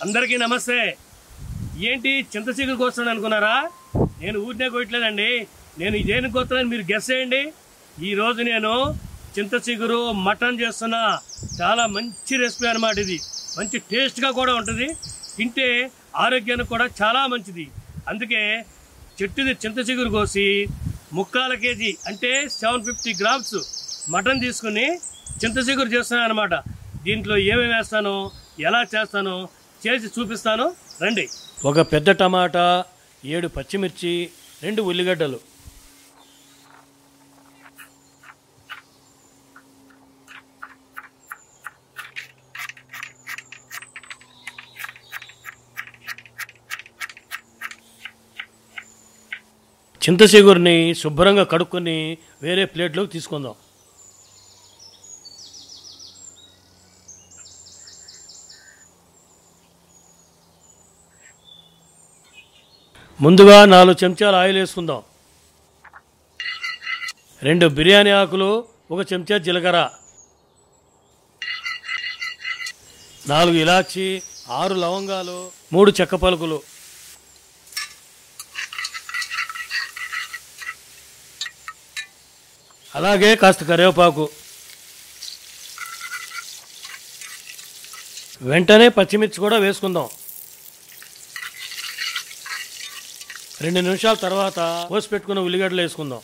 అందరికీ నమస్తే ఏంటి చింత చిగురు కోస్తున్నాను అనుకున్నారా నేను ఊరినే కోయట్లేదండి నేను ఇదేని కోస్తున్నాను మీరు గెస్ చేయండి ఈ రోజు నేను చింత చిగురు మటన్ చేస్తున్నా చాలా మంచి రెసిపీ అన్నమాట ఇది మంచి టేస్ట్గా కూడా ఉంటుంది తింటే ఆరోగ్యానికి కూడా చాలా మంచిది అందుకే చెట్టుది చింత చిగురు కోసి ముక్కాల కేజీ అంటే సెవెన్ ఫిఫ్టీ గ్రామ్స్ మటన్ తీసుకుని చింత చిగురు చేస్తున్నాను అనమాట దీంట్లో ఏమేమి వేస్తానో ఎలా చేస్తానో చేసి చూపిస్తాను రండి ఒక పెద్ద టమాటా ఏడు పచ్చిమిర్చి రెండు ఉల్లిగడ్డలు చింత చిగురిని శుభ్రంగా కడుక్కొని వేరే ప్లేట్లోకి తీసుకుందాం ముందుగా నాలుగు చెంచాలు ఆయిల్ వేసుకుందాం రెండు బిర్యానీ ఆకులు ఒక చెంచా జీలకర్ర నాలుగు ఇలాచి ఆరు లవంగాలు మూడు చెక్క పలుకులు అలాగే కాస్త కరివేపాకు వెంటనే పచ్చిమిర్చి కూడా వేసుకుందాం రెండు నిమిషాల తర్వాత పోసి పెట్టుకున్న ఉల్లిగడ్డలు వేసుకుందాం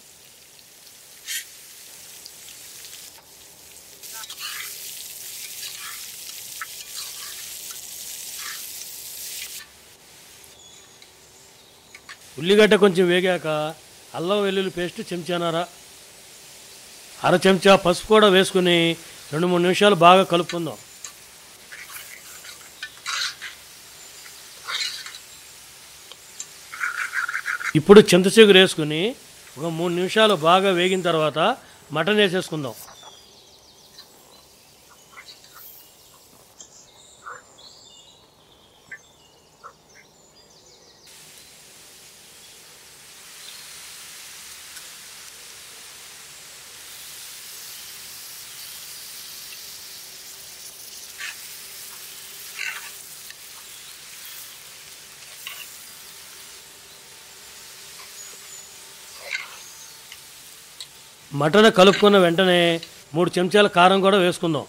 ఉల్లిగడ్డ కొంచెం వేగాక అల్లం వెల్లుల్లి పేస్ట్ చెంచానారా అర చెంచా పసుపు కూడా వేసుకుని రెండు మూడు నిమిషాలు బాగా కలుపుకుందాం ఇప్పుడు చింతచిగురు వేసుకుని ఒక మూడు నిమిషాలు బాగా వేగిన తర్వాత మటన్ వేసేసుకుందాం మటన్ కలుపుకున్న వెంటనే మూడు చెంచాల కారం కూడా వేసుకుందాం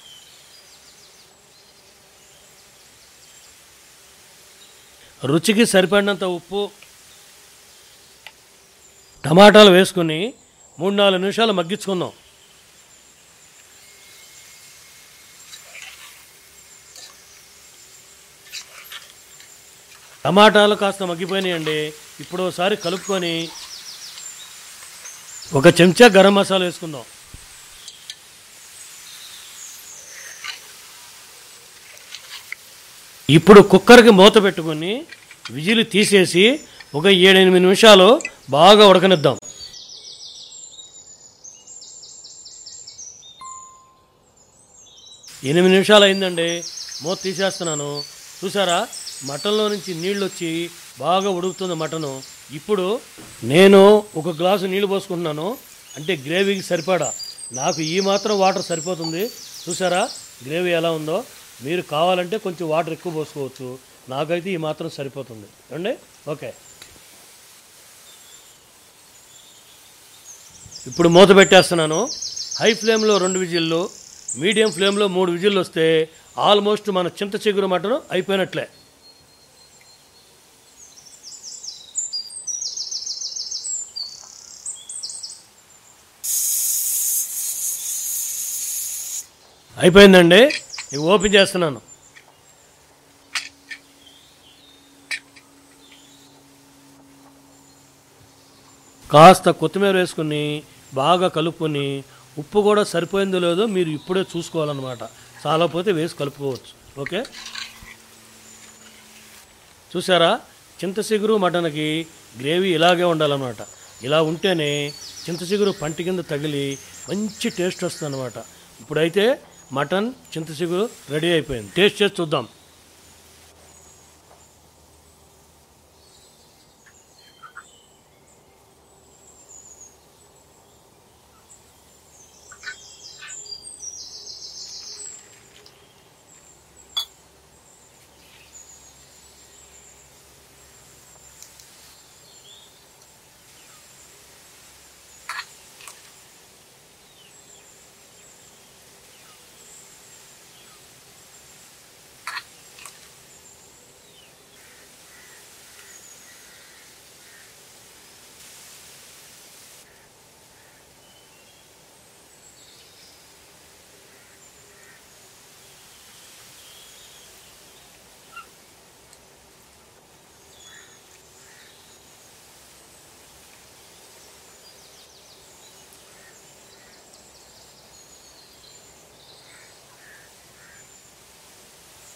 రుచికి సరిపడినంత ఉప్పు టమాటాలు వేసుకుని మూడు నాలుగు నిమిషాలు మగ్గించుకుందాం టమాటాలు కాస్త మగ్గిపోయినాయండి ఇప్పుడు ఒకసారి కలుపుకొని ఒక చెంచా గరం మసాలా వేసుకుందాం ఇప్పుడు కుక్కర్కి మూత పెట్టుకొని విజిల్ తీసేసి ఒక ఏడెనిమిది నిమిషాలు బాగా ఉడకనిద్దాం ఎనిమిది నిమిషాలు అయిందండి మూత తీసేస్తున్నాను చూసారా మటన్లో నుంచి నీళ్ళు వచ్చి బాగా ఉడుకుతుంది మటను ఇప్పుడు నేను ఒక గ్లాసు నీళ్లు పోసుకుంటున్నాను అంటే గ్రేవీకి సరిపడా నాకు ఈ మాత్రం వాటర్ సరిపోతుంది చూసారా గ్రేవీ ఎలా ఉందో మీరు కావాలంటే కొంచెం వాటర్ ఎక్కువ పోసుకోవచ్చు నాకైతే ఈ మాత్రం సరిపోతుంది అండి ఓకే ఇప్పుడు మూత పెట్టేస్తున్నాను హై ఫ్లేమ్లో రెండు విజిల్లు మీడియం ఫ్లేమ్లో మూడు విజిల్లు వస్తే ఆల్మోస్ట్ మన చింత చిగురు మటన్ అయిపోయినట్లే అయిపోయిందండి ఇవి ఓపెన్ చేస్తున్నాను కాస్త కొత్తిమీర వేసుకుని బాగా కలుపుకొని ఉప్పు కూడా సరిపోయిందో లేదో మీరు ఇప్పుడే చూసుకోవాలన్నమాట చాలకపోతే వేసి కలుపుకోవచ్చు ఓకే చూసారా చింత చిగురు మటన్కి గ్రేవీ ఇలాగే ఉండాలన్నమాట ఇలా ఉంటేనే చింత చిగురు పంటి కింద తగిలి మంచి టేస్ట్ వస్తుంది అనమాట ఇప్పుడైతే మటన్ చింత చిగురు రెడీ అయిపోయింది టేస్ట్ చేసి చూద్దాం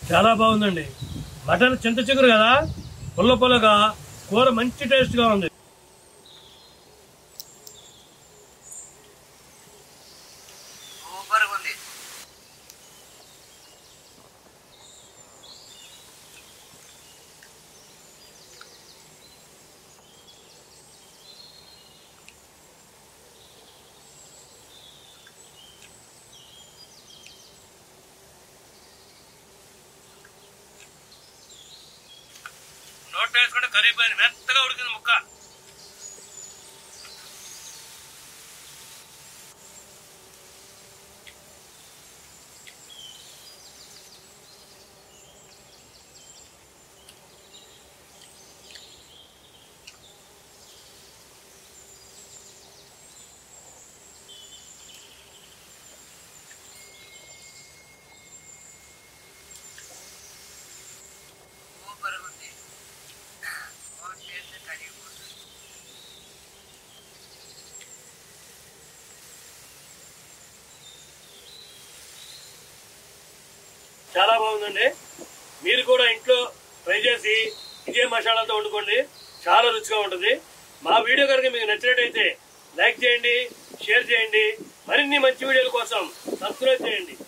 చాలా బాగుందండి మటన్ చింత చిగురు కదా పుల్ల పుల్లగా కూర మంచి టేస్ట్ గా ఉంది సూపర్ ఉంది నోట్ వేసుకుంటే కరిగిపోయింది మెత్తగా ఉడికింది ముక్క సూపర్ ఉంది ఫోన్ చేస్తే కరిగిపోతుంది చాలా బాగుందండి మీరు కూడా ఇంట్లో ట్రై చేసి ఇదే మసాలాతో వండుకోండి చాలా రుచిగా ఉంటుంది మా వీడియో కనుక మీకు నచ్చినట్టయితే లైక్ చేయండి షేర్ చేయండి మరిన్ని మంచి వీడియోల కోసం సబ్స్క్రైబ్ చేయండి